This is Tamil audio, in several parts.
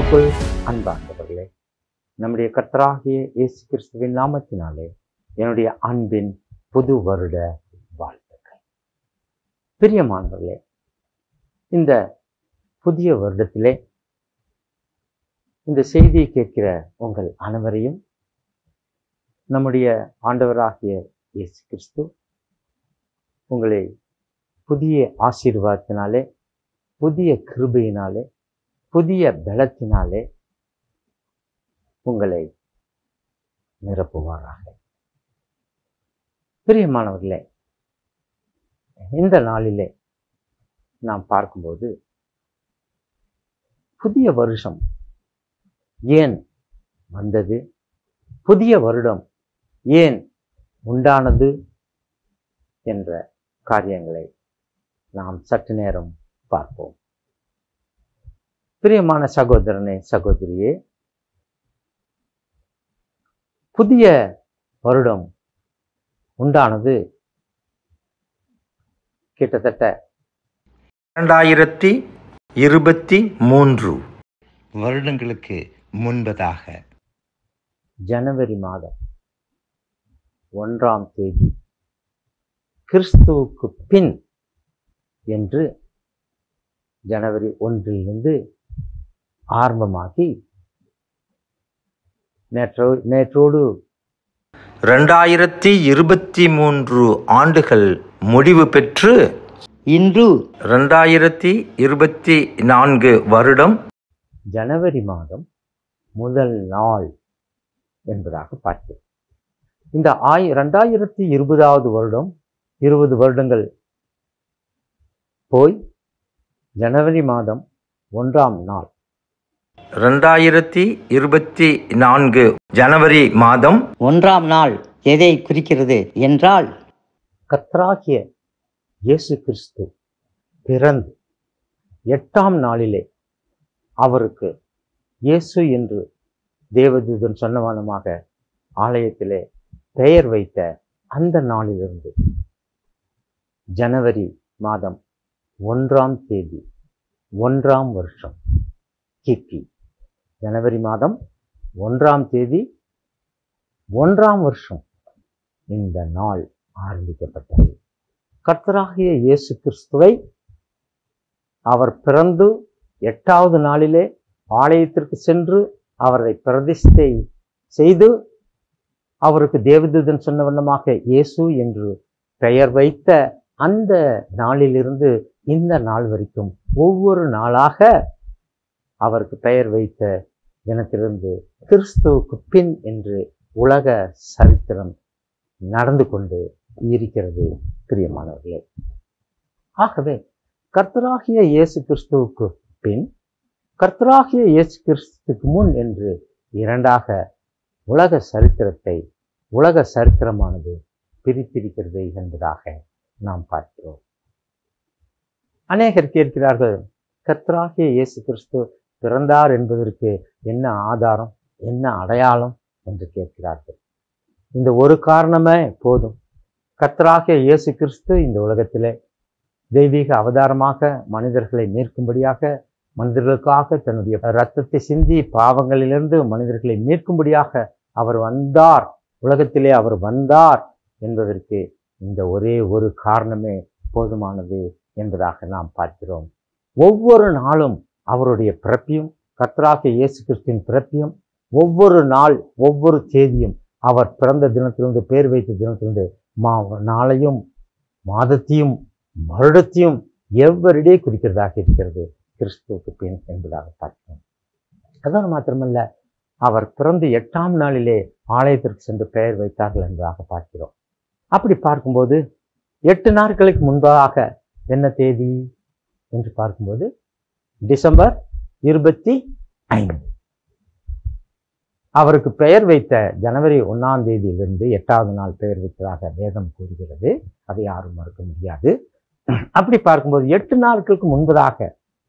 கிறிஸ்துவுக்குள் அன்பார்ந்தவர்களே நம்முடைய கர்த்தராகிய இயேசு கிறிஸ்துவின் நாமத்தினாலே என்னுடைய அன்பின் புது வருட வாழ்த்துக்கள் பிரியமானவர்களே இந்த புதிய வருடத்திலே இந்த செய்தியை கேட்கிற உங்கள் அனைவரையும் நம்முடைய ஆண்டவராகிய இயேசு கிறிஸ்து உங்களை புதிய ஆசீர்வாதத்தினாலே புதிய கிருபையினாலே புதிய பலத்தினாலே உங்களை நிரப்புவாராக பிரியமானவர்களே இந்த நாளிலே நாம் பார்க்கும்போது புதிய வருஷம் ஏன் வந்தது புதிய வருடம் ஏன் உண்டானது என்ற காரியங்களை நாம் சற்று நேரம் பார்ப்போம் பிரியமான சகோதரனே சகோதரியே புதிய வருடம் உண்டானது கிட்டத்தட்ட இரண்டாயிரத்தி இருபத்தி மூன்று வருடங்களுக்கு முன்பதாக ஜனவரி மாதம் ஒன்றாம் தேதி கிறிஸ்துவுக்கு பின் என்று ஜனவரி ஒன்றிலிருந்து ஆரம்பமாகி நேற்றோ நேற்றோடு இரண்டாயிரத்தி இருபத்தி மூன்று ஆண்டுகள் முடிவு பெற்று இன்று இரண்டாயிரத்தி இருபத்தி நான்கு வருடம் ஜனவரி மாதம் முதல் நாள் என்பதாக பார்க்கிறோம் இந்த ஆய் ரெண்டாயிரத்தி இருபதாவது வருடம் இருபது வருடங்கள் போய் ஜனவரி மாதம் ஒன்றாம் நாள் இரண்டாயிரத்தி இருபத்தி நான்கு ஜனவரி மாதம் ஒன்றாம் நாள் எதை குறிக்கிறது என்றால் கர்த்தராகிய இயேசு கிறிஸ்து பிறந்து எட்டாம் நாளிலே அவருக்கு இயேசு என்று தேவதூதன் சொன்னவனமாக ஆலயத்திலே பெயர் வைத்த அந்த நாளிலிருந்து ஜனவரி மாதம் ஒன்றாம் தேதி ஒன்றாம் வருஷம் கிபி ஜனவரி மாதம் ஒன்றாம் தேதி ஒன்றாம் வருஷம் இந்த நாள் ஆரம்பிக்கப்பட்டது கர்த்தராகிய இயேசு கிறிஸ்துவை அவர் பிறந்து எட்டாவது நாளிலே ஆலயத்திற்கு சென்று அவரை பிரதிஷ்டை செய்து அவருக்கு தேவதூதன் சொன்ன வண்ணமாக இயேசு என்று பெயர் வைத்த அந்த நாளிலிருந்து இந்த நாள் வரைக்கும் ஒவ்வொரு நாளாக அவருக்கு பெயர் வைத்த தினத்திலிருந்து கிறிஸ்துவுக்கு பின் என்று உலக சரித்திரம் நடந்து கொண்டு இருக்கிறது பிரியமானவர்களே ஆகவே கர்த்தராகிய இயேசு கிறிஸ்துவுக்கு பின் கர்த்தராகிய இயேசு கிறிஸ்துக்கு முன் என்று இரண்டாக உலக சரித்திரத்தை உலக சரித்திரமானது பிரித்திருக்கிறது என்பதாக நாம் பார்க்கிறோம் அநேகர் கேட்கிறார்கள் கர்த்தராகிய இயேசு கிறிஸ்து பிறந்தார் என்பதற்கு என்ன ஆதாரம் என்ன அடையாளம் என்று கேட்கிறார்கள் இந்த ஒரு காரணமே போதும் கர்த்தராகிய இயேசு கிறிஸ்து இந்த உலகத்திலே தெய்வீக அவதாரமாக மனிதர்களை மீட்கும்படியாக மனிதர்களுக்காக தன்னுடைய இரத்தத்தை சிந்தி பாவங்களிலிருந்து மனிதர்களை மீட்கும்படியாக அவர் வந்தார் உலகத்திலே அவர் வந்தார் என்பதற்கு இந்த ஒரே ஒரு காரணமே போதுமானது என்பதாக நாம் பார்க்கிறோம் ஒவ்வொரு நாளும் அவருடைய பிறப்பியும் கர்த்தராகிய இயேசு கிறிஸ்துவின் பிறப்பியும் ஒவ்வொரு நாள் ஒவ்வொரு தேதியும் அவர் பிறந்த தினத்திலிருந்து பேர் வைத்த தினத்திலிருந்து மா நாளையும் மாதத்தையும் வருடத்தையும் எவ்வரிடே குறிக்கிறதாக இருக்கிறது கிறிஸ்துவுக்கு பின் என்பதாக பார்க்கிறோம் அதோடு மாத்திரமல்ல அவர் பிறந்து எட்டாம் நாளிலே ஆலயத்திற்கு சென்று பெயர் வைத்தார்கள் என்பதாக பார்க்கிறோம் அப்படி பார்க்கும்போது எட்டு நாட்களுக்கு முன்பாக என்ன தேதி என்று பார்க்கும்போது டிசம்பர் இருபத்தி ஐந்து அவருக்கு பெயர் வைத்த ஜனவரி ஒன்றாம் தேதியிலிருந்து எட்டாவது நாள் பெயர் வைத்ததாக வேதம் கூறுகிறது அதை யாரும் மறுக்க முடியாது அப்படி பார்க்கும்போது எட்டு நாட்களுக்கு முன்பதாக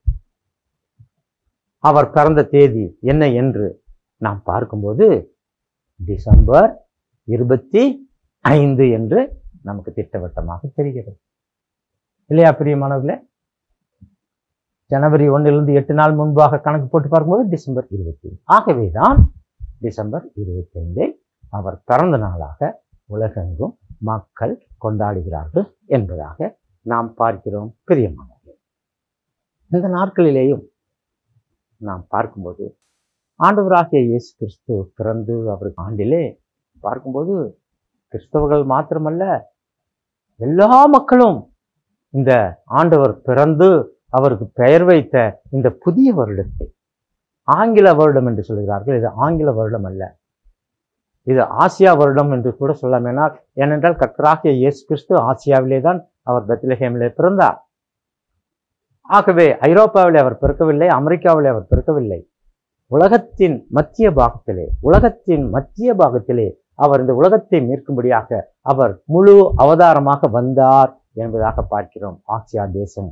அவர் பிறந்த தேதி என்ன என்று நாம் பார்க்கும்போது டிசம்பர் இருபத்தி ஐந்து என்று நமக்கு திட்டவட்டமாக தெரிகிறது இல்லையா பிரியமானவர்களே ஜனவரி ஒன்றிலிருந்து எட்டு நாள் முன்பாக கணக்கு போட்டு பார்க்கும்போது டிசம்பர் இருபத்தி ஆகவே தான் டிசம்பர் இருபத்தைந்தை அவர் பிறந்த நாளாக உலகெங்கும் மக்கள் கொண்டாடுகிறார்கள் என்பதாக நாம் பார்க்கிறோம் பிரியமானவர்களே இந்த நாட்களிலேயும் நாம் பார்க்கும்போது ஆண்டவராகிய இயேசு கிறிஸ்து பிறந்து அவர் ஆண்டிலே பார்க்கும்போது கிறிஸ்தவர்கள் மாத்திரமல்ல எல்லா மக்களும் இந்த ஆண்டவர் பிறந்து அவருக்கு பெயர் வைத்த இந்த புதிய வருடத்தை ஆங்கில வருடம் என்று சொல்கிறார்கள் இது ஆங்கில வருடம் அல்ல இது ஆசியா வருடம் என்று கூட சொல்லலாம் ஏனென்றால் கர்த்தராகிய இயேசு கிறிஸ்து ஆசியாவிலே தான் அவர் பெத்லஹேமிலே பிறந்தார் ஆகவே ஐரோப்பாவிலே அவர் பிறக்கவில்லை அமெரிக்காவிலே அவர் பிறக்கவில்லை உலகத்தின் மத்திய பாகத்திலே உலகத்தின் மத்திய பாகத்திலே அவர் இந்த உலகத்தை மீட்கும்படியாக அவர் முழு அவதாரமாக வந்தார் என்பதாக பார்க்கிறோம் ஆசியா தேசம்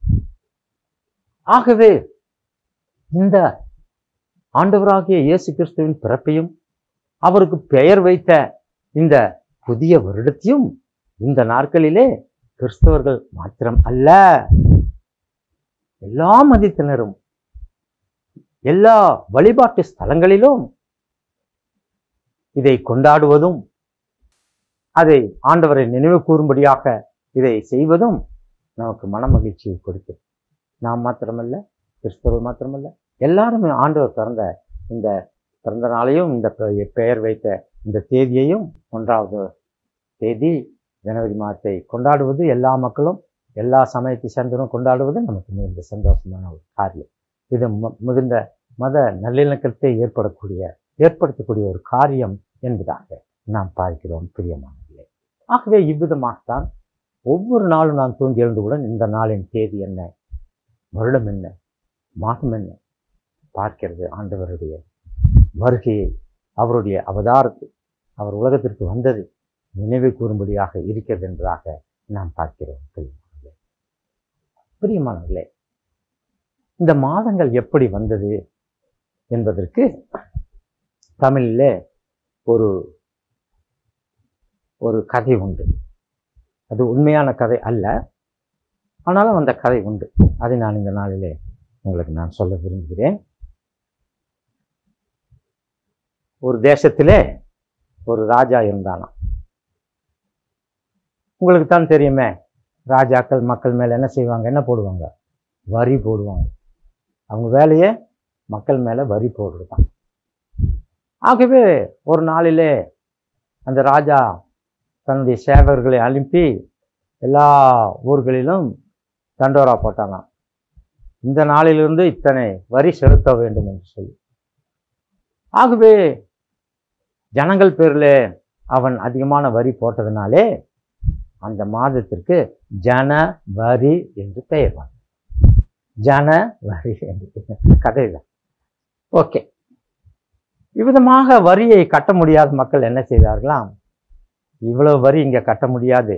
ஆகவே இந்த ஆண்டவராகிய இயேசு கிறிஸ்துவின் பிறப்பையும் அவருக்கு பெயர் வைத்த இந்த புதிய வருடத்தையும் இந்த நாட்களிலே கிறிஸ்தவர்கள் மாத்திரம் அல்ல எல்லா மதித்தினரும் எல்லா வழிபாட்டு ஸ்தலங்களிலும் இதை கொண்டாடுவதும் அதை ஆண்டவரை நினைவு கூறும்படியாக இதை செய்வதும் நமக்கு மன மகிழ்ச்சியை கொடுக்கும் நாம் மாத்திரமல்ல கிறிஸ்தவர்கள் மாத்திரமல்ல எல்லாருமே ஆண்டவர் பிறந்த இந்த பிறந்த நாளையும் இந்த பெ- பெயர் வைத்த இந்த தேதியையும் ஒன்றாவது தேதி ஜனவரி மாதத்தை கொண்டாடுவது எல்லா மக்களும் எல்லா சமயத்தை சேர்ந்தவரும் கொண்டாடுவது நமக்கு மிகுந்த சந்தோஷமான ஒரு காரியம் இது மு- மிகுந்த மத நல்லிணக்கத்தை ஏற்படக்கூடிய ஏற்படுத்தக்கூடிய ஒரு காரியம் என்பதாக நாம் பார்க்கிறோம் பிரியமானவர்களே ஆகவே இவ்விதமாகத்தான் ஒவ்வொரு நாளும் நான் தூங்கி எழுந்தவுடன் இந்த நாளின் தேதி என்ன வருடம் என்ன மாதம் என்ன பார்க்கிறது ஆண்டவருடைய வருகையை அவருடைய அவதாரத்தை அவர் உலகத்திற்கு வந்தது நினைவு கூறும்படியாக இருக்கிறது என்பதாக நாம் பார்க்கிறோம் பிரியமானவர்களே பிரியமானவர்களே இந்த மாதங்கள் எப்படி வந்தது என்பதற்கு தமிழிலே ஒரு ஒரு கதை உண்டு அது உண்மையான கதை அல்ல ஆனாலும் அந்த கதை உண்டு அதை நான் இந்த நாளிலே உங்களுக்கு நான் சொல்ல விரும்புகிறேன் ஒரு தேசத்திலே ஒரு ராஜா இருந்தானாம் உங்களுக்கு தான் தெரியுமே ராஜாக்கள் மக்கள் மேல என்ன செய்வாங்க என்ன போடுவாங்க வரி போடுவாங்க அவங்க வேலையே மக்கள் மேல வரி போடுறது தான் ஆகவே ஒரு நாளிலே அந்த ராஜா தன்னுடைய சேவகர்களை அனுப்பி எல்லா ஊர்களிலும் தண்டோரா போட்டானாம் இந்த நாளிலிருந்து இத்தனை வரி செலுத்த வேண்டும் என்று சொல்லி ஆகவே ஜனங்கள் பேரில் அவன் அதிகமான வரி போட்டதுனாலே அந்த மாதத்திற்கு ஜன வரி என்று பெயர் வந்தது ஜன வரி என்று கதை தான் ஓகே இவ்விதமாக வரியை கட்ட முடியாத மக்கள் என்ன செய்தார்களாம் இவ்வளவு வரி இங்க கட்ட முடியாது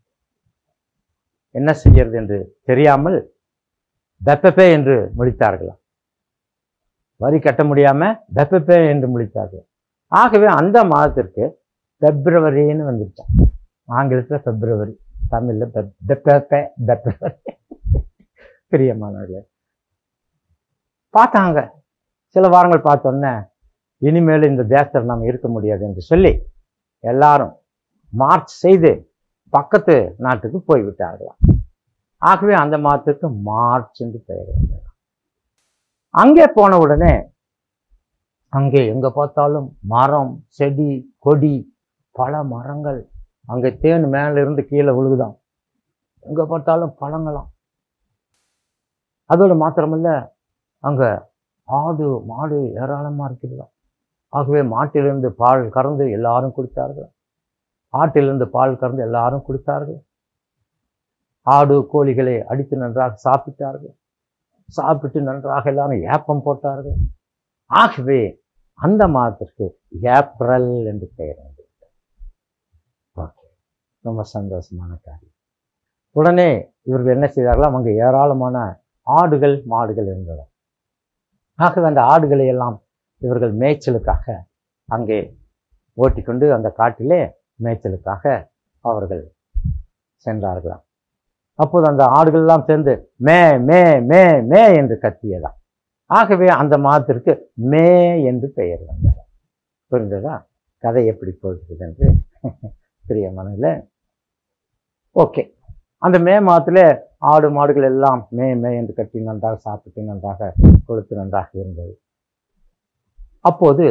என்ன செய்யறது என்று தெரியாமல் பெப்பப்பே என்று முடித்தார்களாம் வரி கட்ட முடியாம பெப்பப்பே என்று முடித்தார்கள் ஆகவே அந்த மாதத்திற்கு பிப்ரவரின்னு வந்துருச்சான் ஆங்கிலத்தில் பிப்ரவரி தமிழில் பெப்பப்பே பெப்ரவரி பிரியமானவர்களே பார்த்தாங்க சில வாரங்கள் பார்த்தோன்னே இனிமேல் இந்த தேசத்தில் நாம் இருக்க முடியாது என்று சொல்லி எல்லாரும் மார்ச் செய்து பக்கத்து நாட்டுக்கு போய்விட்டார்களாம் ஆகவே அந்த மாதத்துக்கு மார்ச் என்று பெயர் வந்தது அங்கே போன உடனே அங்கே எங்க பார்த்தாலும் மரம் செடி கொடி பல மரங்கள் அங்கே தேன் மேல இருந்து கீழே விழுகுதாம் எங்க பார்த்தாலும் பழங்களாம் அதோடு மாத்திரமல்ல அங்க ஆடு மாடு ஏராளமா இருக்கிறதாம் ஆகவே மாட்டிலிருந்து பால் கறந்து எல்லாரும் குடித்தார்கள் ஆட்டிலிருந்து பால் கறந்து எல்லாரும் குடித்தார்கள் ஆடு கோழிகளை அடித்து நன்றாக சாப்பிட்டார்கள் சாப்பிட்டு நன்றாக எல்லாரும் ஏப்பம் போட்டார்கள் ஆகவே அந்த மாதத்திற்கு ஏப்ரல் என்று பெயர் வந்தது ஓகே ரொம்ப சந்தோஷமான காரியம் உடனே இவர்கள் என்ன செய்தார்களாம் அங்கே ஏராளமான ஆடுகள் மாடுகள் இருந்தது ஆகவே அந்த ஆடுகளை எல்லாம் இவர்கள் மேய்ச்சலுக்காக அங்கே ஓட்டிக்கொண்டு அந்த காட்டிலே மேய்ச்சலுக்காக அவர்கள் சென்றார்களாம் அப்போது அந்த ஆடுகள் எல்லாம் சேர்ந்து மே மே மே மே என்று கத்தியதாம் ஆகவே அந்த மாதத்திற்கு மே என்று பெயர் வந்தது புரிந்ததா கதை எப்படி போகிறது என்று பெரிய மனதில் ஓகே அந்த மே மாதத்துல ஆடு மாடுகள் எல்லாம் மே மே என்று கட்டி நன்றாக சாப்பிட்டு நன்றாக கொழுத்து நன்றாக இருந்தது அப்போது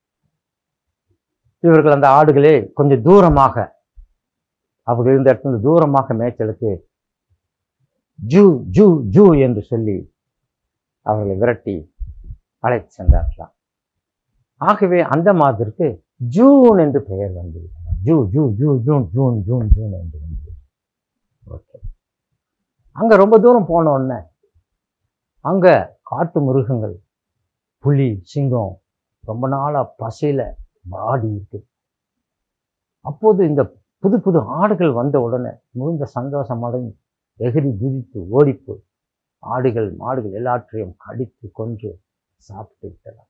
இவர்கள் அந்த ஆடுகளே கொஞ்சம் தூரமாக அவர்கள் இருந்த இடத்துல தூரமாக மேய்ச்சலுக்கு ஜூ ஜூ ஜூ என்று சொல்லி அவர்களை விரட்டி அழைத்து சென்றார்களாம் ஆகவே அந்த மாதத்திற்கு ஜூன் என்று பெயர் வந்தது ஜூ ஜூ ஜூ ஜூன் ஜூன் ஜூன் ஜூன் என்று வந்தது ஓகே அங்க ரொம்ப தூரம் போன உடனே அங்க காட்டு மிருகங்கள் புலி சிங்கம் ரொம்ப நாளா பசியில வாடி இருக்கு அப்போது இந்த புது புது ஆடுகள் வந்த உடனே மிகுந்த சந்தோஷம் அடைந்து எகிரி குதித்து ஓடிப்போய் ஆடுகள் மாடுகள் எல்லாற்றையும் கடித்து கொன்று சாப்பிட்டு விட்டனர்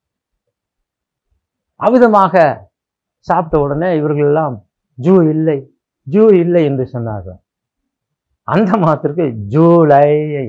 அவ்விதமாக சாப்பிட்ட உடனே இவர்கள் எல்லாம் ஜூ இல்லை ஜூ இல்லை என்று சொன்னார்கள் அந்த மாத்திற்கு ஜூலை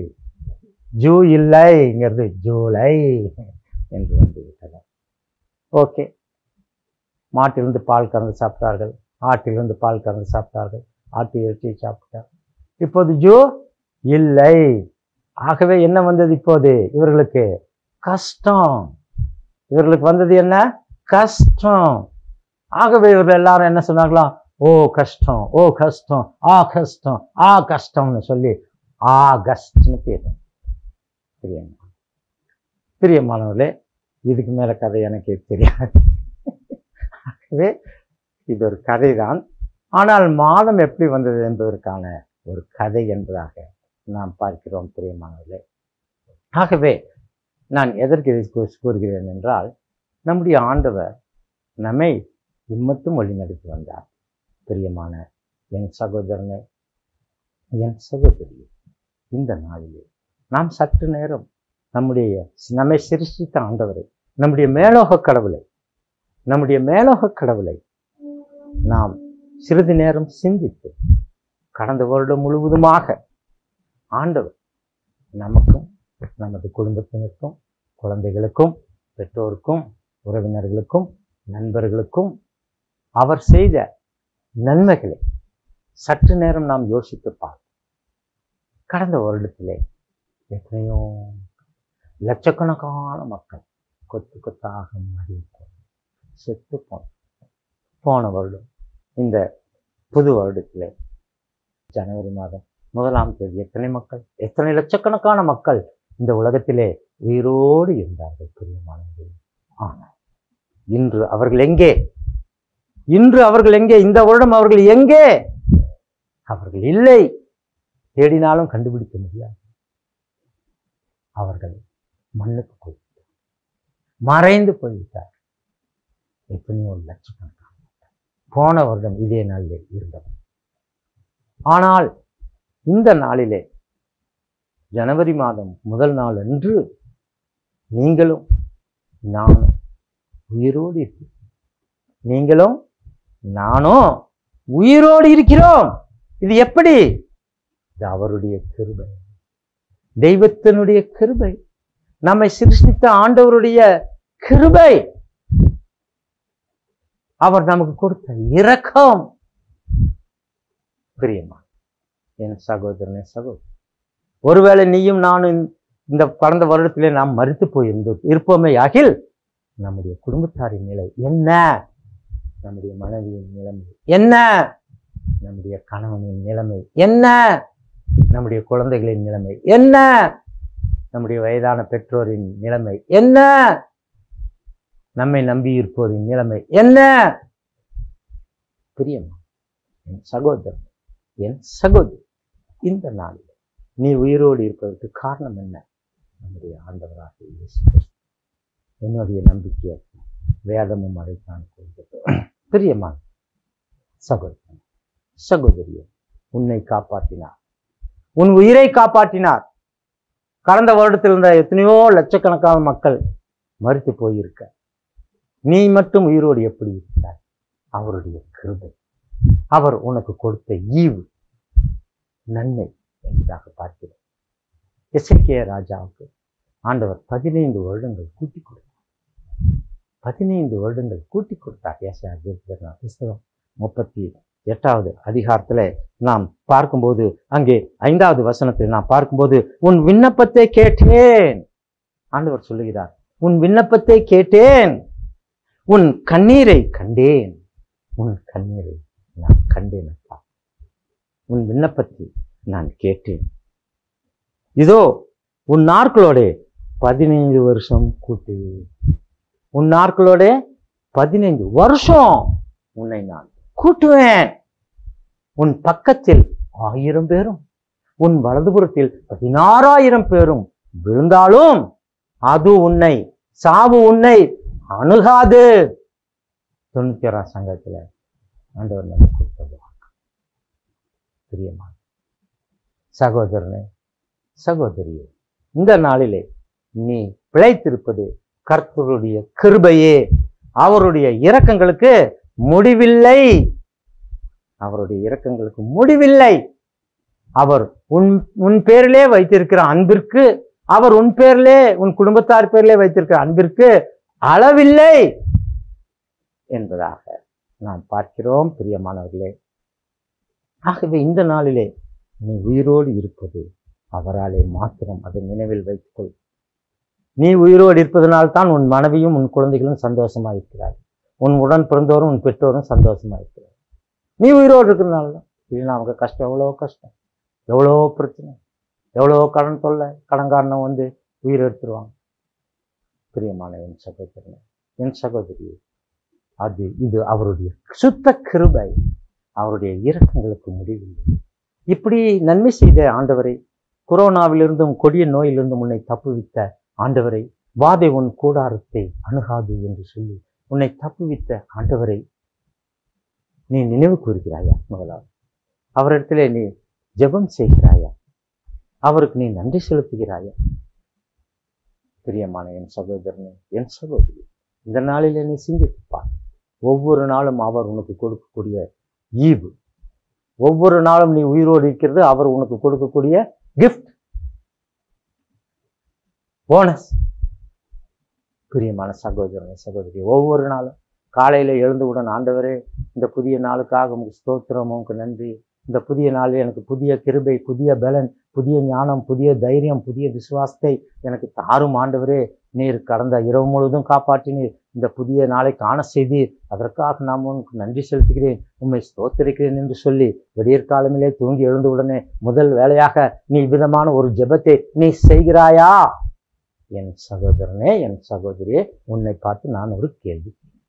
ஜூ இல்லைங்கிறது ஜூலை என்று வந்து விட்டது ஓகே மாட்டிலிருந்து பால் கறந்து சாப்பிட்டார்கள் ஆட்டிலிருந்து பால் கறந்து சாப்பிட்டார்கள் ஆட்டு இறைச்சியை சாப்பிட்டார் இப்போது ஜூ இல்லை ஆகவே என்ன வந்தது இப்போது இவர்களுக்கு கஷ்டம் இவர்களுக்கு வந்தது என்ன கஷ்டம் ஆகவே இவர்கள் எல்லாரும் என்ன சொன்னாங்களாம் ஓ கஷ்டம் ஓ கஷ்டம் ஆ கஷ்டம் ஆ கஷ்டம்னு சொல்லி ஆகஸ்ட்னு பேர் பிரியமா பிரியமானவர்களே இதுக்கு மேல கதை எனக்கு தெரியாது ஆகவே இது ஒரு கதை தான் ஆனால் மாதம் எப்படி வந்தது என்பதற்கான ஒரு கதை என்பதாக நாம் பார்க்கிறோம் பிரியமானவர்களே ஆகவே நான் எதற்கு இதை கூ- கூறுகிறேன் என்றால் நம்முடைய ஆண்டவர் நம்மை இம்மட்டும் வழி நடத்தி வந்தார் பிரியமான என் சகோதரனை என் சகோதரி இந்த நாளிலே நாம் சற்று நேரம் நம்முடைய நம்மை சிருஷ்டித்த ஆண்டவரை நம்முடைய மேலோக கடவுளை நம்முடைய மேலோக கடவுளை நாம் சிறிது நேரம் சிந்தித்து கடந்த வருடம் முழுவதுமாக ஆண்டவர் நமக்கும் நமது குடும்பத்தினருக்கும் குழந்தைகளுக்கும் பெற்றோருக்கும் உறவினர்களுக்கும் நண்பர்களுக்கும் அவர் செய்த நன்மைகளை சற்று நேரம் நாம் யோசித்து பார்ப்போம் கடந்த வருடத்திலே எத்தனையோ லட்சக்கணக்கான மக்கள் கொத்து கொத்தாக மறி செத்து போன போன வருடம் இந்த புது வருடத்திலே ஜனவரி மாதம் முதலாம் தேதி எத்தனை மக்கள் எத்தனை லட்சக்கணக்கான மக்கள் இந்த உலகத்திலே உயிரோடு இருந்தார்கள் பிரியமானவர்கள் ஆனால் இன்று அவர்கள் எங்கே இன்று அவர்கள் எங்கே இந்த வருடம் அவர்கள் எங்கே அவர்கள் இல்லை தேடினாலும் கண்டுபிடிக்க முடியாது அவர்கள் மண்ணுக்கு போய்விட்டார் மறைந்து போய்விட்டார் எத்தனையோ லட்சக்கணக்கான மக்கள். போன வருடம் இதே நாளிலே இருந்தவர் ஆனால் இந்த நாளிலே ஜனவரி மாதம் முதல் நாள் அன்று நீங்களும் நானும் உயிரோடு இருக்கிறோம் நீங்களும் நானும் உயிரோடு இருக்கிறோம் இது எப்படி இது அவருடைய கிருபை தெய்வத்தினுடைய கிருபை நம்மை சிருஷ்டித்த ஆண்டவருடைய கிருபை அவர் நமக்கு கொடுத்த இரக்கம் பிரியமா என் சகோதரனே சகோதரி ஒருவேளை நீயும் நானும் இந்த கடந்த வருடத்திலே நாம் மறுத்து போயிருந்து இருப்போமே ஆகில் நம்முடைய குடும்பத்தாரின் நிலை என்ன நம்முடைய மனைவியின் நிலைமை என்ன நம்முடைய கணவனின் நிலைமை என்ன நம்முடைய குழந்தைகளின் நிலைமை என்ன நம்முடைய வயதான பெற்றோரின் நிலைமை என்ன நம்மை நம்பி இருப்போரின் நிலைமை என்ன பிரியமா என் சகோதரன் என் சகோதரி இந்த நாளில் நீ உயிரோடு இருப்பதற்கு காரணம் என்ன நம்முடைய ஆண்டவராக இயேசு கிறிஸ்து. என்னுடைய நம்பிக்கை வேதமும் அதைத்தான் கூறுகிறது பிரியமான சகோதரன் சகோதரியே உன்னை காப்பாற்றினார் உன் உயிரை காப்பாற்றினார் கடந்த வருடத்தில் இருந்த எத்தனையோ லட்சக்கணக்கான மக்கள் மறுத்து போயிருக்க நீ மட்டும் உயிரோடு எப்படி இருக்கிறாய் அவருடைய கிருபை அவர் உனக்கு கொடுத்த ஈவு நன்மை என்பதாக பார்க்கிறோம் எசேக்கியா ராஜாவுக்கு ஆண்டவர் பதினைந்து வருடங்கள் கூட்டி கொடுத்தார் பதினைந்து வருடங்கள் கூட்டி கொடுத்தார் ஏசாயா தீர்க்கதரிசன புஸ்தகம் முப்பத்தி எட்டாவது அதிகாரத்துல நாம் பார்க்கும்போது அங்கே ஐந்தாவது வசனத்தில் நாம் பார்க்கும்போது உன் விண்ணப்பத்தை கேட்டேன் ஆண்டவர் சொல்லுகிறார் உன் விண்ணப்பத்தை கேட்டேன் உன் கண்ணீரை கண்டேன் உன் கண்ணீரை நான் கண்டேன் அப்பா உன் விண்ணப்பத்தை நான் கேட்டேன் இதோ உன் நாட்களோட பதினைந்து வருஷம் கூட்டு உன் நாட்களோட பதினைந்து வருஷம் உன்னை நான் கூட்டுவேன் உன் பக்கத்தில் ஆயிரம் பேரும் உன் வலதுபுறத்தில் பதினாறாயிரம் பேரும் விழுந்தாலும் அது உன்னை சாவு உன்னை அணுகாது தொண்ணூத்தி ஓராம் சங்கத்துல ஆண்டவர் நமக்கு கொடுத்தது வாக்கு. பிரியமான சகோதரனே சகோதரியே இந்த நாளிலே நீ பிழைத்திருப்பது கர்த்தருடைய கிருபையே அவருடைய இரக்கங்களுக்கு முடிவில்லை அவருடைய இரக்கங்களுக்கு முடிவில்லை அவர் உன் உன் பேரிலே வைத்திருக்கிற அன்பிற்கு அவர் உன் பேரிலே உன் குடும்பத்தார் பேரிலே வைத்திருக்கிற அன்பிற்கு அளவில்லை என்பதாக நாம் பார்க்கிறோம் பிரியமானவர்களே ஆகவே இந்த நாளிலே நீ உயிரோடு இருப்பது அவராலே மாத்திரம் அதை நினைவில் வைத்துக்கொள் நீ உயிரோடு இருப்பதனால் தான் உன் மனைவியும் உன் குழந்தைகளும் சந்தோஷமா இருக்கிறார் உன் உடன் பிறந்தோரும் உன் பெற்றோரும் சந்தோஷமா இருக்கிறார் நீ உயிரோடு இருக்கிறதுனால தான் இல்லைன்னா அவங்க கஷ்டம் எவ்வளோ கஷ்டம் எவ்வளோ பிரச்சனை எவ்வளோ கடன் தொல்லை கடன்காரனை வந்து உயிர் எடுத்துருவாங்க பிரியமான என் சகோதரனே என் சகோதரி அது இது அவருடைய சுத்த கிருபை அவருடைய இரக்கங்களுக்கு முடிவில்லை இப்படி நன்மை செய்த ஆண்டவரை கொரோனாவிலிருந்தும் கொடிய நோயிலிருந்தும் உன்னை தப்புவித்த ஆண்டவரை வாதை உன் கூடாரத்தை அணுகாது என்று சொல்லி உன்னை தப்புவித்த ஆண்டவரை நீ நினைவு கூறுகிறாயா முதலாவது அவரிடத்திலே நீ ஜெபம் செய்கிறாயா அவருக்கு நீ நன்றி செலுத்துகிறாயா பிரியமான என் சகோதரனே என் சகோதரி இந்த நாளிலே நீ சிந்தித்துப்பார் ஒவ்வொரு நாளும் அவர் உனக்கு கொடுக்கக்கூடிய ஈவு ஒவ்வொரு நாளும் நீ உயிரோடு இருக்கிறது அவர் உனக்கு கொடுக்கக்கூடிய கிஃப்ட் போனஸ் பிரியமான சகோதரன் சகோதரி ஒவ்வொரு நாளும் காலையில எழுந்தவுடன் ஆண்டவரே இந்த புதிய நாளுக்காக உங்களுக்கு ஸ்தோத்திரம் உங்களுக்கு நன்றி இந்த புதிய நாளில் எனக்கு புதிய கிருபை புதிய பலன் புதிய ஞானம் புதிய தைரியம் புதிய விசுவாசத்தை எனக்கு தாரும் ஆண்டவரே நீர் கடந்த இரவு முழுவதும் காப்பாற்றினீர் இந்த புதிய நாளை காண செய்தீர் அதற்காக நாம் உனக்கு நன்றி செலுத்துகிறேன் உண்மை ஸ்தோத்திரிக்கிறேன் என்று சொல்லி விடியற் காலமிலே தூங்கி எழுந்தவுடனே முதல் வேலையாக நீ விதமான ஒரு ஜெபத்தை நீ செய்கிறாயா என் சகோதரனே என் சகோதரியே உன்னை பார்த்து நான் ஒரு கேள்வி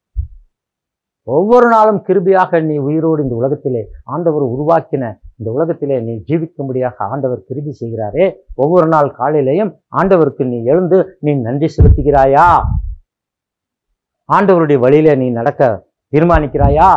ஒவ்வொரு நாளும் கிருபியாக நீ உயிரோடு இந்த உலகத்திலே ஆண்டவர் உருவாக்கின இந்த உலகத்திலே நீ ஜீவிக்கும்படியாக ஆண்டவர் கிருபி செய்கிறாரே ஒவ்வொரு நாள் காலையிலேயும் ஆண்டவருக்கு நீ எழுந்து நீ நன்றி செலுத்துகிறாயா ஆண்டவருடைய வழியிலே நீ நடக்க தீர்மானிக்கிறாயா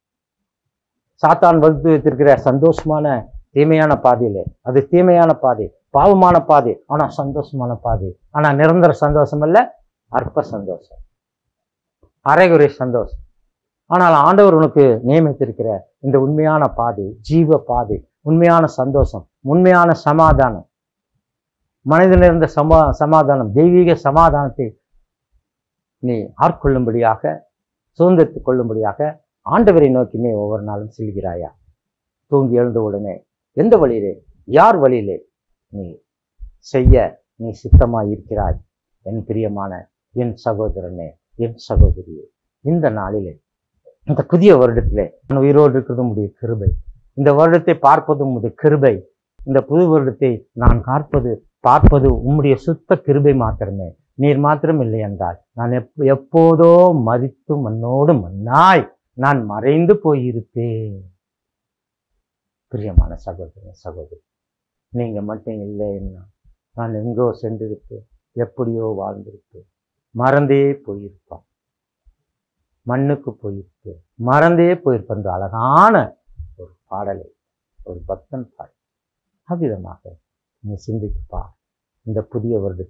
சாத்தான் வகுத்து வைத்திருக்கிற சந்தோஷமான தீமையான பாதையிலே அது தீமையான பாதை பாவமான பாதை ஆனா சந்தோஷமான பாதை ஆனா நிரந்தர சந்தோஷம் அல்ல அற்ப சந்தோஷம் அரைகுறை சந்தோஷம் ஆனால் ஆண்டவர் உனக்கு நியமித்திருக்கிற இந்த உண்மையான பாதை ஜீவ பாதை உண்மையான சந்தோஷம் உண்மையான சமாதானம் மனிதன் இருந்த சமா சமாதானம் தெய்வீக சமாதானத்தை நீ ஆட்கொள்ளும்படியாக சுதந்திரத்துக் கொள்ளும்படியாக ஆண்டவரை நோக்கி நீ ஒவ்வொரு நாளும் செல்கிறாயா தூங்கி எழுந்த உடனே எந்த வழியிலே யார் வழியிலே நீ செய்ய நீ சித்தமாய் இருக்கிறாய் என் பிரியமான என் சகோதரனே என் சகோதரியே இந்த நாளிலே இந்த புதிய வருடத்திலே நான் உயிரோடு இருக்கிறதும் உடைய கிருபை இந்த வருடத்தை பார்ப்பதும் உடைய கிருபை இந்த புது வருடத்தை நான் பார்ப்பது பார்ப்பது உம்முடைய சுத்த கிருபை மாத்திரமே நீர் மாத்திரம் இல்லை என்றால் நான் எப் எப்போதோ மதித்து மண்ணோடு மண்ணாய் நான் மறைந்து போயிருப்பேன் பிரியமான சகோதரன் சகோதரி நீங்க மட்டும் இல்லைன்னா நான் எங்கோ சென்றிருப்பேன் எப்படியோ வாழ்ந்திருப்பேன் மறந்தே போயிருப்பான் மண்ணுக்கு போயிருப்பேன் மறந்தே போயிருப்பேன் என்ற அழகான ஒரு பாடலை ஒரு பக்தன் பாடல் அவ்விதமாக நீ சிந்தித்து பார் இந்த புதிய வருடத்திலே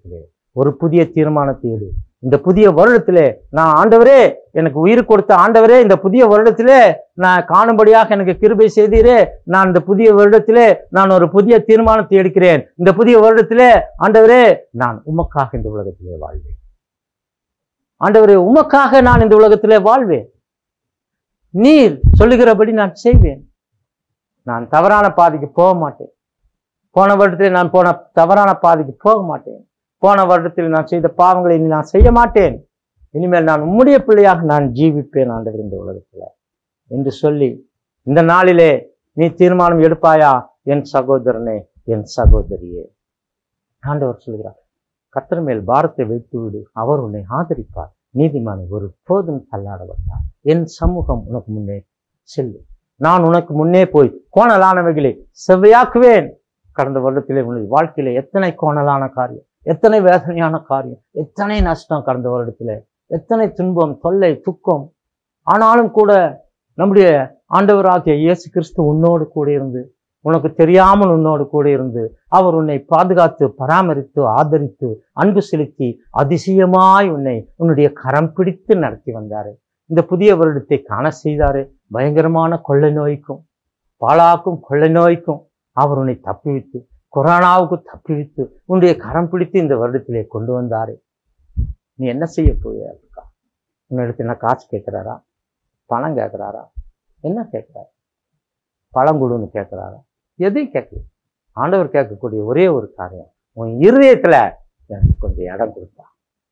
ஒரு புதிய தீர்மானத்தை எடு இந்த புதிய வருடத்திலே நான் ஆண்டவரே எனக்கு உயிர் கொடுத்த ஆண்டவரே இந்த புதிய வருடத்திலே நான் காணும்படியாக எனக்கு கிருபை செய்தீரே நான் இந்த புதிய வருடத்திலே நான் ஒரு புதிய தீர்மானத்தை எடுக்கிறேன் இந்த புதிய வருடத்திலே ஆண்டவரே நான் உமக்காக இந்த உலகத்திலே வாழ்வேன் ஆண்டவரே உமக்காக நான் இந்த உலகத்திலே வாழ்வேன் நீர் சொல்லுகிறபடி நான் செய்வேன் நான் தவறான பாதைக்கு போக மாட்டேன் போன வருடத்தில் நான் போன தவறான பாதைக்கு போக மாட்டேன் போன வருடத்தில் நான் செய்த பாவங்களை இனி நான் செய்ய மாட்டேன் இனிமேல் நான் உம்முடைய பிள்ளையாக நான் ஜீவிப்பேன் ஆண்டவர் இந்த உலகத்துல என்று சொல்லி இந்த நாளிலே நீ தீர்மானம் எடுப்பாயா என் சகோதரனே என் சகோதரியே ஆண்டவர் சொல்கிறார் கர்த்தர் மேல் பாரத்தை வைத்து விடு அவர் உன்னை ஆதரிப்பார் நீதிமானை ஒரு போதும் தள்ளாட வந்தார் என் சமூகம் உனக்கு முன்னே செல்லு நான் உனக்கு முன்னே போய் கோணலானவைகளை செவ்வையாக்குவேன் கடந்த வருடத்திலே உன்னுடைய வாழ்க்கையில எத்தனை கோணலான காரியம் எத்தனை வேதனையான காரியம் எத்தனை நஷ்டம் கடந்த வருடத்திலே எத்தனை துன்பம் தொல்லை துக்கம் ஆனாலும் கூட நம்முடைய ஆண்டவராகிய இயேசு கிறிஸ்து உன்னோடு கூட இருந்து உனக்கு தெரியாமல் உன்னோடு கூட இருந்து அவர் உன்னை பாதுகாத்து பராமரித்து ஆதரித்து அன்பு செலுத்தி அதிசயமாய் உன்னை உன்னுடைய கரம் பிடித்து நடத்தி வந்தாரு இந்த புதிய வருடத்தை காண செய்தாரு பயங்கரமான கொள்ளை நோய்க்கும் பாழாக்கும் கொள்ளை நோய்க்கும் அவர் உன்னை தப்புவித்து கொரோனாவுக்கு தப்புவித்து உன்னுடைய கரம் பிடித்து இந்த வருடத்திலே கொண்டு வந்தாரு நீ என்ன செய்ய போயிருக்கா உன்னிடத்து என்ன காசு கேட்குறாரா பணம் கேட்குறாரா என்ன கேட்குறாரு பழம் கொடுன்னு கேட்குறாரா எதையும் கேட்கல ஆண்டவர் கேட்கக்கூடிய ஒரே ஒரு காரியம் உன் இருதயத்துல எனக்கு கொஞ்சம் இடம் கொடுத்தா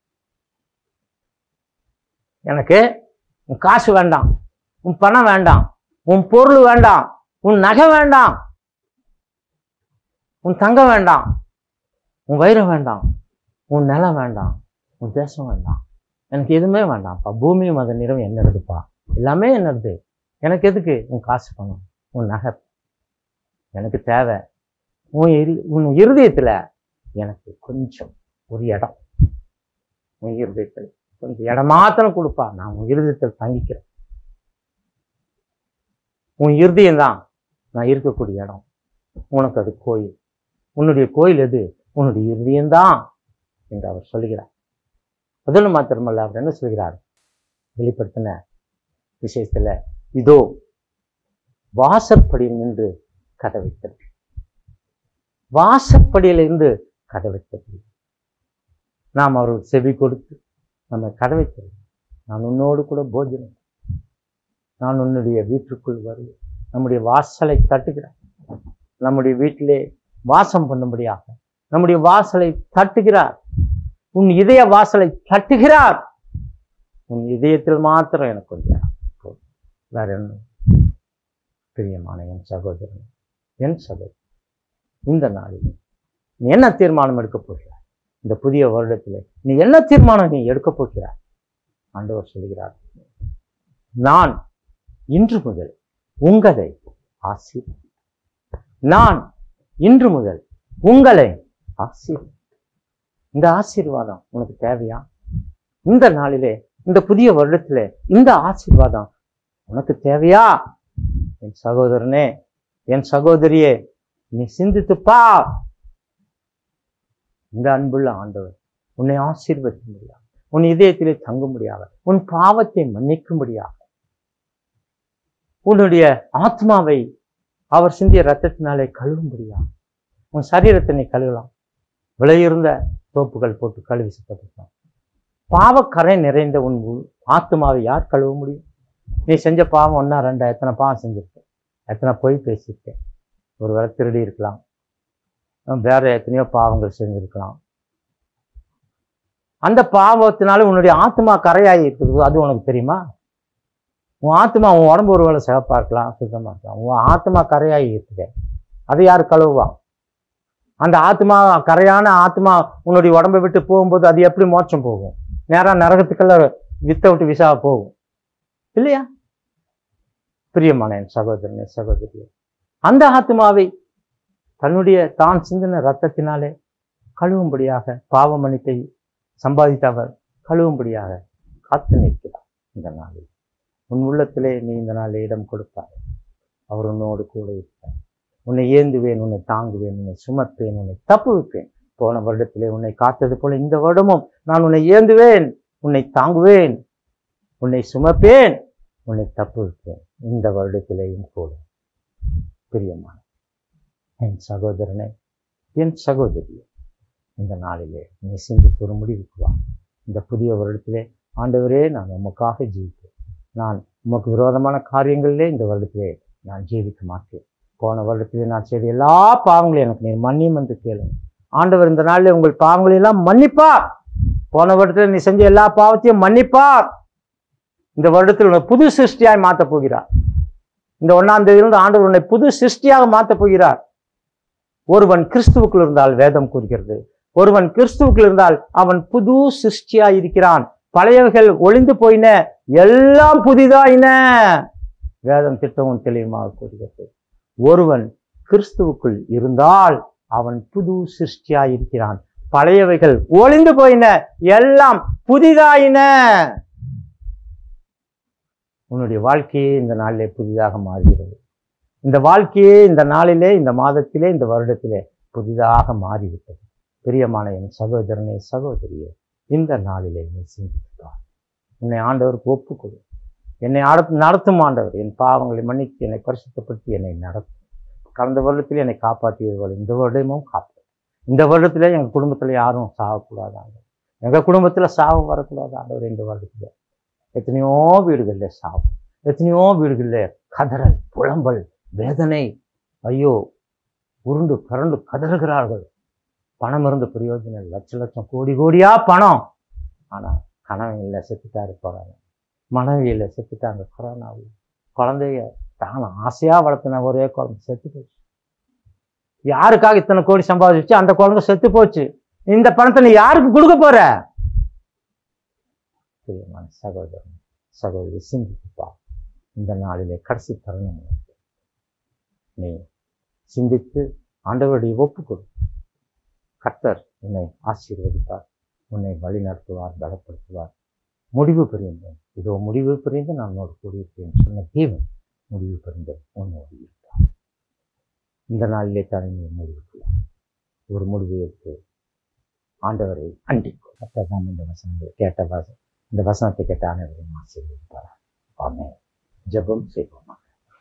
எனக்கு உன் காசு வேண்டாம் உன் பணம் வேண்டாம் உன் பொருள் வேண்டாம் உன் நகை வேண்டாம் உன் தங்கம் வேண்டாம் உன் வைரம் வேண்டாம் உன் நிலம் வேண்டாம் உன் தேசம் வேண்டாம் எனக்கு எதுவுமே வேண்டாம்ப்பா பூமியும் அதன் நிறம் என்னடுதுப்பா எல்லாமே என்னது எனக்கு எதுக்கு உன் காசு பணம் உன் நகை எனக்கு தேவை உன் இரு உன் இருதயத்துல எனக்கு கொஞ்சம் ஒரு இடம் உன் இருதயத்தில் கொஞ்சம் இடம் மாத்திரம் கொடுப்பா நான் உன் இருதயத்தில் தங்கிக்கிறேன் உன் இருதயம் தான் நான் இருக்கக்கூடிய இடம் உனக்கு அது கோயில் உன்னுடைய கோயில் எது உன்னுடைய இருதயம்தான் என்று அவர் சொல்லுகிறார் அதில் மாத்திரமல்ல அவர் என்ன சொல்கிறார் வெளிப்படுத்தின விஷயத்துல இதோ வாசற்படியில் நின்று கதவை தட்டு வாசற்படியில இருந்து கதவை தட்டு நாம் அவருக்கு செவி கொடுத்து நம்ம கதவை தரு நான் உன்னோடு கூட போஜனம் நான் உன்னுடைய வீட்டுக்குள் வருவேன் நம்முடைய வாசலை தட்டுகிறேன் நம்முடைய வீட்டிலே வாசம் பண்ணும்படியாக நம்முடைய வாசலை தட்டுகிறார் உன் இதய வாசலை தட்டுகிறார் உன் இதயத்தில் மாத்திரம் எனக்கு கொஞ்சம் போதும். வேற என்ன பிரியமான என் சகோதரன் என் சகோதரன் இந்த நாளில் நீ என்ன தீர்மானம் எடுக்க போகிறாய் இந்த புதிய வருடத்தில் நீ என்ன தீர்மானம் நீ எடுக்க போகிறாய் ஆண்டவர் சொல்கிறார் நான் இன்று முதல் உங்களை ஆசி நான் இன்று முதல் உங்களை ஆசீர் இந்த ஆசீர்வாதம் உனக்கு தேவையா இந்த நாளிலே இந்த புதிய வருடத்திலே இந்த ஆசீர்வாதம் உனக்கு தேவையா என் சகோதரனே என் சகோதரியே நீ சிந்தித்து பார் இந்த அன்புள்ள ஆண்டவர் உன்னை ஆசீர்வதிக்கும்படியாக உன் இதயத்திலே தங்கும்படியாக உன் பாவத்தை மன்னிக்கும்படியாக உன்னுடைய ஆத்மாவை அவர் சிந்திய ரத்தத்தினாலே கழுவும்படியாக உன் சரீரத்தை நீ கழுவலாம் விலையுறந்த தோப்புகள் போட்டு கழுவி சுத்தப்படுத்தலாம் பாவக்கரை நிறைந்த உன் உள் ஆத்மாவை யார் கழுவ முடியும் நீ செஞ்ச பாவம் ஒன்றா ரெண்டா எத்தனை பாவம் செஞ்சிருக்க எத்தனை பொய் பேசியிருக்க ஒரு வேளை திருடி இருக்கலாம் அஹ் வேற எத்தனையோ பாவங்கள் செஞ்சிருக்கலாம் அந்த பாவத்தினால உன்னுடைய ஆத்மா கரையாகி இருக்குது அது உனக்கு தெரியுமா உன் ஆத்மா உன் உடம்பு ஒரு வேளை சிவப்பா இருக்கலாம் சுத்தமா இருக்கலாம் உன் ஆத்மா கரையாகி இருக்குது அதை யார் கழுவுவா அந்த ஆத்மா கரையான ஆத்மா உன்னுடைய உடம்பை விட்டு போகும்போது அது எப்படி மோட்சம் போகும் நேரா நரகத்துக்குள்ள வித்த விட்டு விசா போகும் இல்லையா பிரியமான என் சகோதரனே சகோதரி அந்த ஆத்மாவை தன்னுடைய தான் சிந்தின ரத்தத்தினாலே கழுவும்படியாக பாவ மன்னிப்பை சம்பாதித்தவர் கழுவும்படியாக காத்து நிற்கிறார் இந்த நாளில் உன் உள்ளத்திலே நீ இந்த நாளில் இடம் கொடுப்பார் அவர் உன்னோடு கூட இருப்பார் உன்னை ஏந்துவேன் உன்னை தாங்குவேன் உன்னை சுமப்பேன் உன்னை தப்புவிப்பேன் போன வருடத்திலே உன்னை காத்தது போல இந்த வருடமும் நான் உன்னை ஏந்துவேன் உன்னை தாங்குவேன் உன்னை சுமப்பேன் உன்னை தப்புவிப்பேன் இந்த வருடத்திலேயும் கூட பிரியமான என் சகோதரனே என் சகோதரியே இந்த நாளிலே நீ சிந்தித்து ஒரு முடிவுக்கு வா இந்த புதிய வருடத்திலே ஆண்டவரே நான் உமக்காக ஜீவிப்பேன் நான் உமக்கு விரோதமான காரியங்களிலே இந்த வருடத்திலே நான் ஜீவிக்க மாட்டேன் போன வருடத்திலே நான் செய்த எல்லா பாவங்களையும் எனக்கு நீர் மன்னியும் என்று கேளுங்க ஆண்டவர் இந்த நாளில் உங்கள் பாவங்களை எல்லாம் மன்னிப்பார் போன வருடத்தில் நீ செஞ்ச எல்லா பாவத்தையும் மன்னிப்பார் இந்த வருடத்தில் உன்னை புது சிருஷ்டியாய் மாற்றப் போகிறார் இந்த ஒன்னாம் தேதியிலிருந்து ஆண்டவர் உன்னை புது சிருஷ்டியாக மாற்றப் போகிறார் ஒருவன் கிறிஸ்துவுக்குள் இருந்தால் வேதம் கூறுகிறது ஒருவன் கிறிஸ்துவுக்குள் இருந்தால் அவன் புது சிருஷ்டியாய் இருக்கிறான் பழையவைகள் ஒளிந்து போயின எல்லாம் புதிதாயின வேதம் திட்டமும் தெளிவுமாக கூறுகிறது ஒருவன் கிறிஸ்துவுக்குள் இருந்தால் அவன் புது சிருஷ்டியாய் இருக்கிறான் பழையவைகள் ஒளிந்து போயின எல்லாம் புதிதாயின உன்னுடைய வாழ்க்கையே இந்த நாளிலே புதிதாக மாறுகிறது இந்த வாழ்க்கையே இந்த நாளிலே இந்த மாதத்திலே இந்த வருடத்திலே புதிதாக மாறிவிட்டது பிரியமான என் சகோதரனே சகோதரியே இந்த நாளிலே நீ சிந்தித்தார் உன்னை ஆண்டவருக்கு ஒப்புக்கொடு என்னை ஆட நடத்தும் ஆண்டவர் என் பாவங்களை மன்னித்து என்னை பரிசுத்தப்படுத்தி என்னை நடத்தும் கடந்த வருடத்தில் என்னை காப்பாற்றியவர்கள் இந்த வருடமும் காப்பாற்றும் இந்த வருடத்திலே எங்கள் குடும்பத்தில் யாரும் சாகக்கூடாது ஆண்டவர் எங்கள் குடும்பத்தில் சாவு வரக்கூடாது ஆண்டவர் இந்த வருடத்தில் எத்தனையோ வீடுகளில் சாவு எத்தனையோ வீடுகளில் கதறல் புலம்பல் வேதனை ஐயோ உருண்டு கரண்டு கதறுகிறார்கள் பணம் இருந்து பிரயோஜனம் இல்லை. லட்ச லட்சம் கோடி கோடியா பணம் ஆனால் கணவன் இல்லை செத்துட்டாரு போறாங்க மனைவி இல்லை செத்துட்டாங்க கொரோனாவில் குழந்தைய தான் ஆசையா வளர்த்தின ஒரே குழந்தை செத்து போச்சு யாருக்காக இத்தனை கோடி சம்பாதிச்சு அந்த குழந்தை செத்து போச்சு இந்த பணத்தை நீ யாருக்கு கொடுக்க போற பிரியமான சகோதரன் சகோதரி சிந்தித்துப்பா இந்த நாளிலே கடைசி தருணம் உனக்கு. நீ சிந்தித்து ஆண்டவருடைய ஒப்புக்கொடு கர்த்தர் உன்னை ஆசீர்வதிப்பார் உன்னை வழி நடத்துவார் பலப்படுத்துவார் முடிவு புரிந்தேன் இதோ முடிவு புரிந்து நான் உன்னோடு கூடியிருப்பேன் சொன்ன தேவன் முடிவு புரிந்து உன்னோடு இருப்பார் இந்த நாளிலே தான் நீ முடிவுக்கலாம் ஒரு முடிவு எடுத்து ஆண்டவரை அண்டிக்கும் கர்த்தர் நாம் இந்த வசனங்களை கேட்ட வசனம் இந்த வசனத்தை கேட்ட அனைவரும் ஆசீர்வதிப்பார் ஆமே ஜெபம் செய்வோமா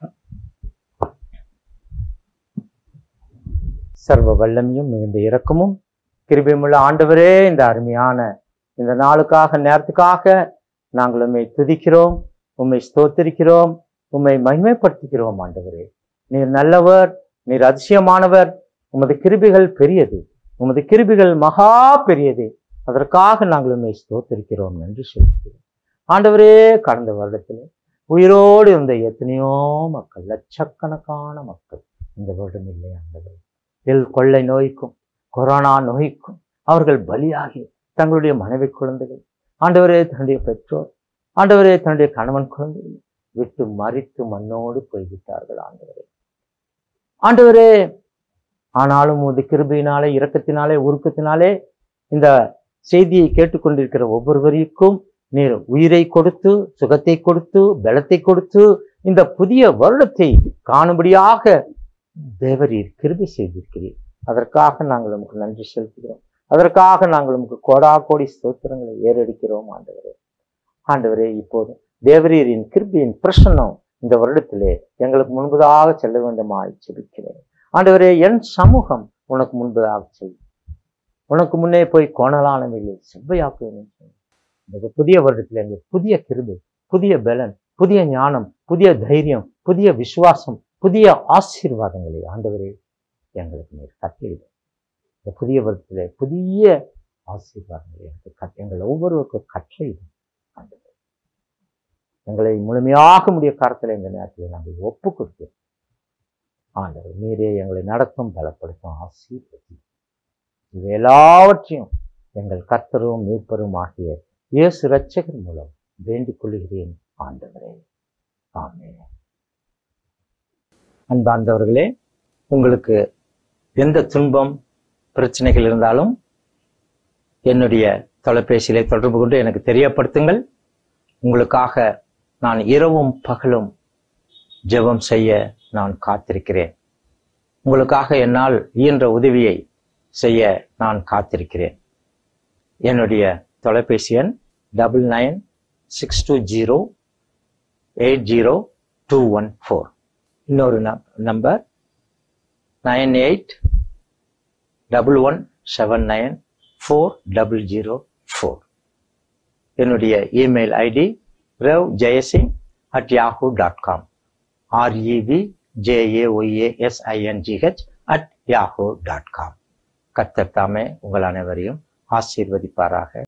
சர்வ வல்லமையும் மிகுந்த இரக்கமும் கிருபையுமுள்ள ஆண்டவரே இந்த அருமையான இந்த நாளுக்காக நேரத்துக்காக நாங்கள் உம்மை துதிக்கிறோம் உம்மை ஸ்தோத்திரிக்கிறோம் உம்மை மகிமைப்படுத்துகிறோம் ஆண்டவரே நீர் நல்லவர் நீர் அதிசயமானவர் உமது கிருபிகள் பெரியது உமது கிருபிகள் மகா பெரியது அதற்காக நாங்கள் உம்மை ஸ்தோத்திரிக்கிறோம் என்று சொல்கிறோம் ஆண்டவரே கடந்த வருடத்தில் உயிரோடு இருந்த எத்தனையோ மக்கள் லட்சக்கணக்கான மக்கள் இந்த வருடம் இல்லை ஆண்டவர் எல் கொள்ளை நோய்க்கும் கொரோனா நோய்க்கும் அவர்கள் பலியாகி தங்களுடைய மனைவி குழந்தைகள் ஆண்டவரே தன்னுடைய பெற்றோர் ஆண்டவரே தன்னுடைய கணவன் குழந்தைகள் விட்டு மறித்து மண்ணோடு போய்விட்டார்கள் ஆண்டவரே ஆண்டவரே ஆனாலும் உமது கிருபையினாலே இரக்கத்தினாலே உருக்கத்தினாலே இந்த செய்தியை கேட்டுக்கொண்டிருக்கிற ஒவ்வொருவருக்கும் நீர் உயிரை கொடுத்து சுகத்தை கொடுத்து பலத்தை கொடுத்து இந்த புதிய வருடத்தை காணும்படியாக தேவரீர் கிருபை செய்திருக்கிறீர் அதற்காக நாங்கள் உமக்கு நன்றி செலுத்துகிறோம் அதற்காக நாங்கள் உமக்கு கோடா கோடி ஸ்தோத்திரங்களை ஏறெடுக்கிறோம் ஆண்டவரே ஆண்டவரே இப்போது தேவரீரின் கிருபியின் பிரசன்னம் இந்த வருடத்திலே எங்களுக்கு முன்பதாக செல்ல வேண்டுமாய் செபிக்கிறேன் ஆண்டவரே என் சமூகம் உனக்கு முன்பதாக செல் உனக்கு முன்னே போய் கோணலானவைகளை செவ்வையாக்குவேன் இந்த புதிய வருடத்தில் எங்களுக்கு புதிய கிருபை புதிய பலன் புதிய ஞானம் புதிய தைரியம் புதிய விசுவாசம் புதிய ஆசீர்வாதங்களை ஆண்டவரே எங்களுக்கு நீர் கட்டளையிடும் இந்த புதிய வருடத்திலே புதிய ஆசீர்வாதங்களை எனக்கு கட் எங்கள் ஒவ்வொருவருக்கும் கட்டளையிடும் ஆண்டவரே எங்களை முழுமையாக முடிய காலத்தில் இந்த நேரத்தில் நாங்கள் ஒப்பு கொடுக்கிறோம் ஆண்டவர் நீரே எங்களை நடத்தும் பலப்படுத்தும் ஆசீர்வதி இது எல்லாவற்றையும் எங்கள் கர்த்தரும் மீட்பரும் ஆகிய இயேசு இரட்சகர் மூலம் வேண்டிக் கொள்கிறேன் ஆண்டவரே ஆமென் அன்பார்ந்தவர்களே உங்களுக்கு எந்த துன்பம் பிரச்சனைகள் இருந்தாலும் என்னுடைய தொலைபேசியிலே தொடர்பு கொண்டு எனக்கு தெரியப்படுத்துங்கள் உங்களுக்காக நான் இரவும் பகலும் ஜெபம் செய்ய நான் காத்திருக்கிறேன் உங்களுக்காக என்னால் இயன்ற உதவியை செய்ய நான் காத்திருக்கிறேன் என்னுடைய தொலைபேசி எண் double nine six two zero eight zero two one four இன்னொரு number nine eight double one seven nine four double zero four என்னுடைய email ID ரவ் Jayasingh at Yahoo dot com REV JAYASINGH at Yahoo dot com கத்தர் தாமே உங்கள் அனைவரையும் ஆசீர்வதிப்பாராக